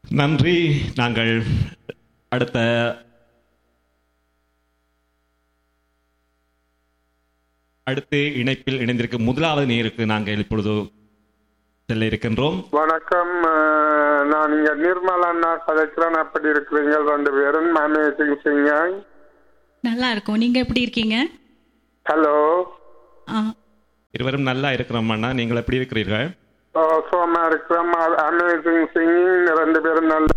நன்றி நாங்கள் அடுத்த அடுத்து இணைப்பில் இணைந்திருக்கும் முதலாவது நேருக்கு நாங்கள் இப்பொழுது செல்ல இருக்கின்றோம் வணக்கம் அஹ், நான் இங்க நிர்மல் அண்ணா கதைக்கிறேன் அப்படி இருக்கிறீங்க ரெண்டு பேரும் மேனேஜிங் சிங்க நல்லா இருக்கும் நீங்க எப்படி இருக்கீங்க ஹலோ ஆ, இருவரும் நல்லா இருக்கிறோம் அண்ணா நீங்கள் எப்படி இருக்கிறீர்கள் சோமா இருக்கிறோம் அமேசிங் சிங்கிங் ரெண்டு பேரும் நல்ல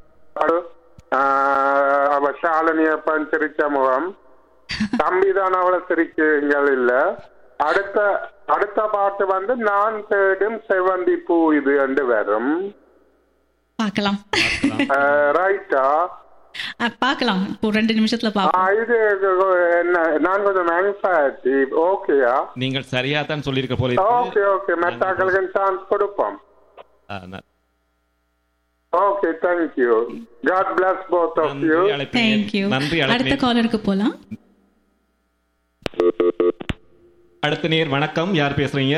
அஹ், அவ ஷாலினிய சிரிச்ச முகம் தம்பி தான் அவளை சிரிக்கிறீங்கள் இல்ல அடுத்த அடுத்த பாட்டு வந்து நான் தேடும் செவந்தி பூ இது என்று வரும் பார்க்கலாம் ரைட்டா ஆ, பார்க்கலாம் இப்போ ரெண்டு நிமிஷத்துல பார்ப்போம் இது என்ன நான் கொஞ்சம் ஆங்ஸைட்டி ஓகேயா நீங்கள் சரியா தான் சொல்லியிருக்க போல இருக்கு. ஓகே ஓகே மெட்டாக்களுக்கு சான்ஸ் கொடுப்போம் ஆ, ந- okay thank you God bless both of you நன்றி அழைப்பினை- தேங்க்யூ நன்றி அடுத்த அழைப்பினை- காலருக்கு போலாம் அடுத்த நேர் வணக்கம் யார் பேசுறீங்க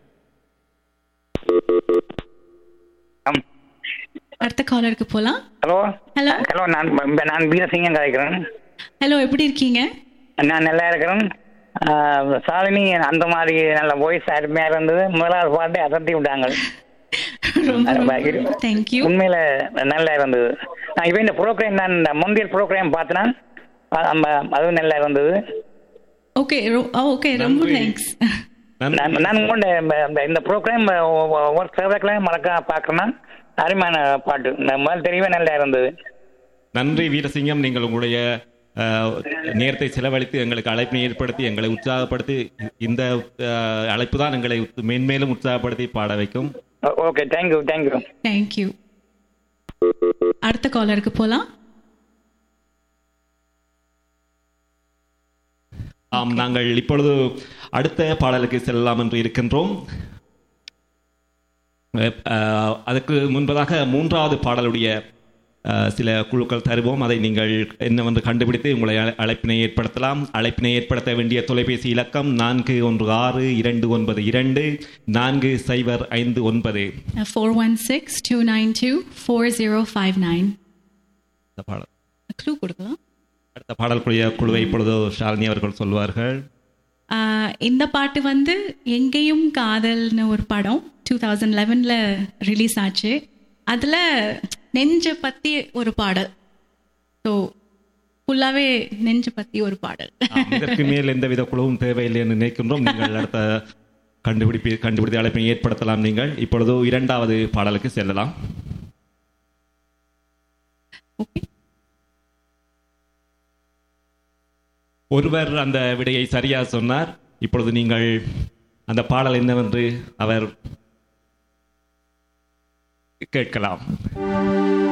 அடுத்த காலருக்கு போலாம் ஹலோ Hello. ஹலோ நான் ப- நான் வீரசிங்கம் காய்க்கிறேன் ஹலோ எப்படி இருக்கீங்க நான் நல்லா இருக்கிறேன் ஆஹ், சாலினி அந்த மாதிரி நல்ல வாய்ஸ் அருமையா இருந்தது முதலாவது பாட்டு அசத்தி விட்டாங்க ரொம்ப அது இரு. தேங்க்யூ உண்மையில நல்லா இருந்தது நான் இப்போ இந்த ப்ரோக்ராம் நான் இந்த முந்தைய ப்ரோக்ராம் பார்த்தேன்னா அ- அந்த- அதுவும் நல்லா இருந்தது ஓகே ஓகே ரொம்ப நன்றி. தேங்க்ஸ் நன்றி. நான் நான் உங்களோட இந்த- இந்த- இந்த ப்ரோக்ராம் ஒவ்வொரு சேவைக்கெல்லாம் மறக்க பார்க்கறேன் அருமையான பாட்டு இந்த முதல் தெரியவே நல்லா இருந்தது நன்றி வீரசிங்கம் நீங்கள் உங்களுடைய அஹ், நேரத்தை செலவழித்து எங்களுக்கு அழைப்பினை ஏற்படுத்தி எங்களை உற்சாகப்படுத்தி இந்த அஹ், அழைப்பு தான் எங்களை உத்- மென்மேலும் உற்சாகப்படுத்தி பாட வைக்கும் ஓகே தேங்க்யூ தேங்க்யூ தேங்க்யூ அடுத்த காலருக்கு போலாம் ஆம் நாங்கள் இப்பொழுது அடுத்த பாடலுக்கு செல்லலாம் என்று இருக்கின்றோம் அஹ், அஹ், அதுக்கு முன்பதாக மூன்றாவது பாடலுடைய அஹ், சில குழுக்கள் தருவோம் அதை நீங்கள் என்னவென்று கண்டுபிடித்து உங்களை அழை- அழைப்பினை ஏற்படுத்தலாம் அழைப்பினை ஏற்படுத்த வேண்டிய தொலைபேசி இலக்கம் நான்கு ஒன்று ஆறு இரண்டு ஒன்பது இரண்டு நான்கு சைபர் ஐந்து ஒன்பது four one six two nine two four zero five nine இந்த பாடல் க்ளூ கொடுக்கலாம் அடுத்த பாடலுக்குரிய குழுவை இப்பொழுது ஷாலினி அவர்கள் சொல்வார்கள் ஆஹ் இந்த பாட்டு வந்து எங்கேயும் காதல்னு ஒரு படம் டூ தௌசண்ட் லெவனில் ரிலீஸ் ஆச்சு அதில் நெஞ்ச பற்றி ஒரு பாடல் ஸோ ஃபுல்லாகவே நெஞ்ச பற்றி ஒரு பாடல் ஆம், இதற்கு மேல் எந்தவித குழுவும் தேவையில்லை என்று நினைக்கின்றோம் நீங்கள் அடுத்த கண்டுபிடிப்பி கண்டுபிடித்த அழைப்பை ஏற்படுத்தலாம் நீங்கள் இப்பொழுது இரண்டாவது பாடலுக்கு செல்லலாம் ஓகே ஒருவர் அந்த விடையை சரியாக சொன்னார் இப்பொழுது நீங்கள் அந்த பாடல் என்னவென்று அவர் கேட்கலாம்